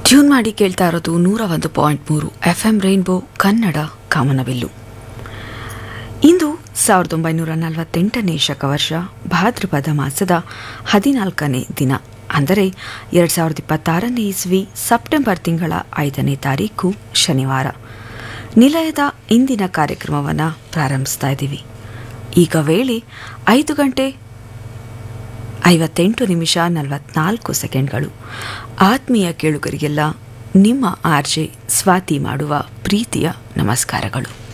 tune ಮಾಡಿ ಕೇಳ್ತಾ ಇರೋದು ನೂರ ಒಂದು ಪಾಯಿಂಟ್ ಮೂರು ಎಫ್ ಎಂ ರೈನ್ಬೋ ಕನ್ನಡ ಕಾಮನವೆಲ್ಲು ಇಂದು ಸಾವಿರದ ಒಂಬೈನೂರ ನಲವತ್ತೆಂಟನೇ ಶಕವರ್ಷ ಭಾದ್ರಪದ ಮಾಸದ ಹದಿನಾಲ್ಕನೇ ದಿನ ಅಂದರೆ ಎರಡು ಸಾವಿರದ ಇಪ್ಪತ್ತಾರನೇ ಇಸ್ವಿ ಸೆಪ್ಟೆಂಬರ್ ತಿಂಗಳ ಐದನೇ ತಾರೀಕು ಶನಿವಾರ ನಿಲಯದ ಇಂದಿನ ಕಾರ್ಯಕ್ರಮವನ್ನು ಪ್ರಾರಂಭಿಸ್ತಾ ಇದ್ದೀವಿ ಈಗ ವೇಳೆ ಐದು ಗಂಟೆ ಐವತ್ತೆಂಟು ನಿಮಿಷ ನಲವತ್ನಾಲ್ಕು ಸೆಕೆಂಡ್ಗಳು ಆತ್ಮೀಯ ಕೇಳುಗರಿಗೆಲ್ಲ ನಿಮ್ಮ ಆರ್ಜೆ ಸ್ವಾತಿ ಮಾಡುವ ಪ್ರೀತಿಯ ನಮಸ್ಕಾರಗಳು